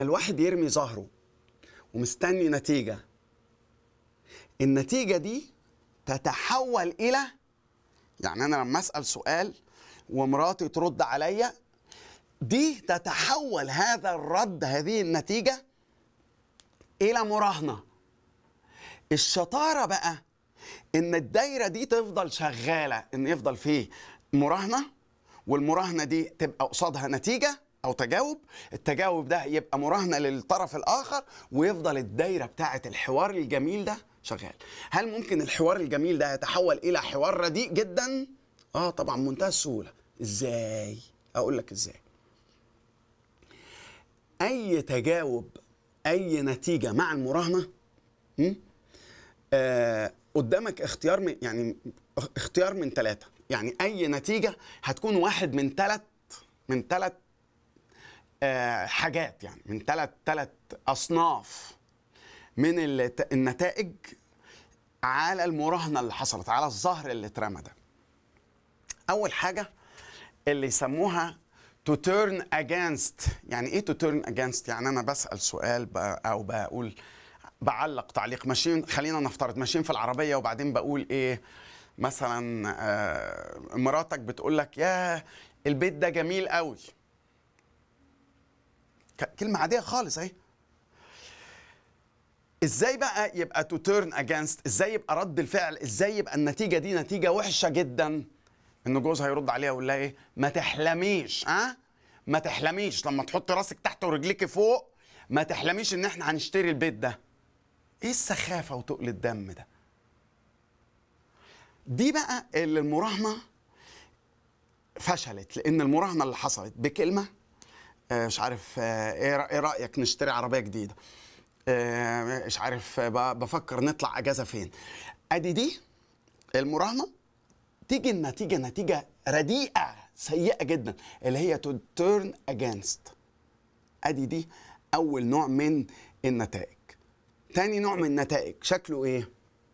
الواحد يرمي ظهره ومستني نتيجة النتيجة دي تتحول إلى يعني أنا لما أسأل سؤال ومراتي ترد عليا دي تتحول هذا الرد هذه النتيجة إلى مراهنة الشطارة بقى إن الدايرة دي تفضل شغالة إن يفضل فيه مراهنة والمراهنة دي تبقى قصادها نتيجة أو تجاوب التجاوب ده يبقى مراهنة للطرف الآخر ويفضل الدايرة بتاعة الحوار الجميل ده شغال هل ممكن الحوار الجميل ده يتحول إلى حوار رديء جدا؟ آه طبعا منتهى السهولة إزاي؟ أقول لك إزاي أي تجاوب أي نتيجة مع المراهنة م? آه قدامك اختيار من يعني اختيار من ثلاثة يعني أي نتيجة هتكون واحد من ثلاث من ثلاث آه حاجات يعني من ثلاث ثلاث أصناف من الت- النتائج على المراهنة اللي حصلت على الظهر اللي اترمى ده أول حاجة اللي يسموها to turn against يعني ايه to turn against يعني انا بسأل سؤال ب- او بقول بعلق تعليق ماشيين خلينا نفترض ماشيين في العربية وبعدين بقول ايه مثلا آه، مراتك بتقول لك يا البيت ده جميل قوي ك- كلمة عادية خالص اهي ازاي بقى يبقى to turn against ازاي يبقى رد الفعل ازاي يبقى النتيجة دي نتيجة وحشة جدا ان جوزها يرد عليها ويقول لها ايه ما تحلميش ها ما تحلميش لما تحط راسك تحت ورجليك فوق ما تحلميش ان احنا هنشتري البيت ده ايه السخافة وتقل الدم ده دي بقى اللي المراهنة فشلت لان المراهنة اللي حصلت بكلمة آه، مش عارف آه، ايه رأ- إيه رايك نشتري عربيه جديده آه، مش عارف آه، ب- بفكر نطلع اجازه فين ادي دي المراهنه تيجي النتيجه نتيجه رديئه سيئه جدا اللي هي to turn against ادي دي اول نوع من النتائج تاني نوع من النتائج شكله ايه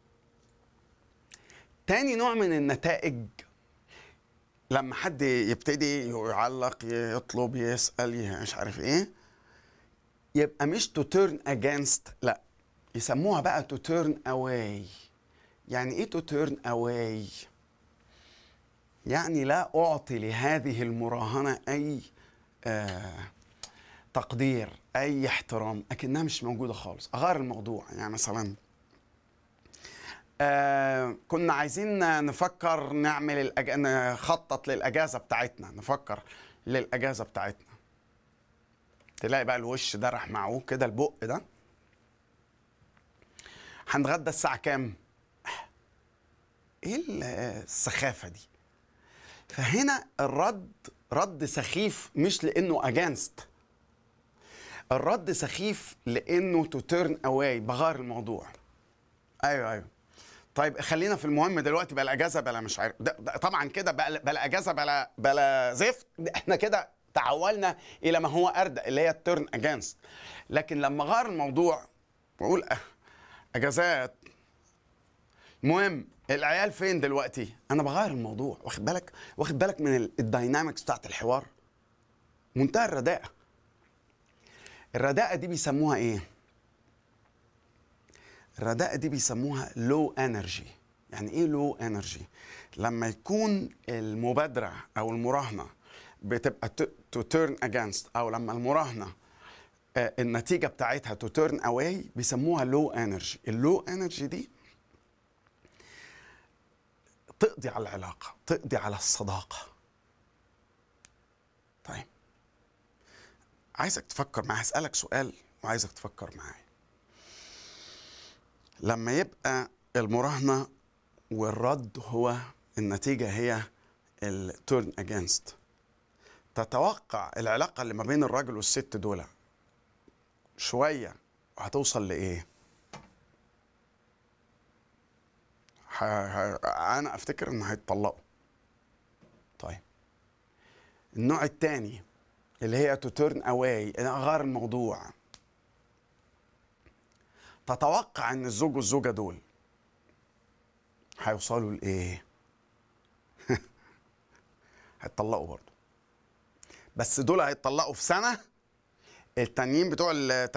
تاني نوع من النتائج لما حد يبتدي يعلق يطلب يسأل ي- مش عارف ايه يبقى مش to turn against لا يسموها بقى to turn away يعني ايه to turn away يعني لا أعطي لهذه المراهنة أي آه تقدير أي احترام أكنها مش موجودة خالص أغير الموضوع يعني مثلا آه كنا عايزين نفكر نعمل الأج... نخطط للأجازة بتاعتنا نفكر للأجازة بتاعتنا تلاقي بقى الوش ده راح معوه كده البق ده هنتغدى الساعة كام؟ ايه ال- السخافة دي؟ فهنا الرد رد سخيف مش لانه اجانست الرد سخيف لانه تو تيرن اواي بغير الموضوع ايوه ايوه طيب خلينا في المهم دلوقتي بلا اجازه بلا مش عارف ده ده طبعا كده بلا, بلا اجازه بلا بلا زفت ده احنا كده تحولنا الى ما هو اردى اللي هي التيرن اجانست لكن لما غير الموضوع واقول أه اجازات المهم العيال فين دلوقتي انا بغير الموضوع واخد بالك واخد بالك من ال- الداينامكس بتاعت الحوار منتهى الرداءه الرداءه دي بيسموها ايه الرداءه دي بيسموها لو انرجي يعني ايه لو انرجي لما يكون المبادره او المراهنه بتبقى تو تيرن اجينست او لما المراهنه آه، النتيجه بتاعتها تو تيرن اواي بيسموها لو انرجي اللو انرجي دي تقضي على العلاقة تقضي على الصداقة طيب عايزك تفكر معايا هسألك سؤال وعايزك تفكر معايا لما يبقى المراهنة والرد هو النتيجة هي التورن اجينست تتوقع العلاقة اللي ما بين الراجل والست دول شوية هتوصل لإيه؟ ح... ح... انا افتكر ان هيتطلقوا طيب النوع الثاني اللي هي تو تيرن اواي اغير الموضوع تتوقع ان الزوج والزوجه دول هيوصلوا لايه هيتطلقوا برضه بس دول هيتطلقوا في سنه التانيين بتوع ال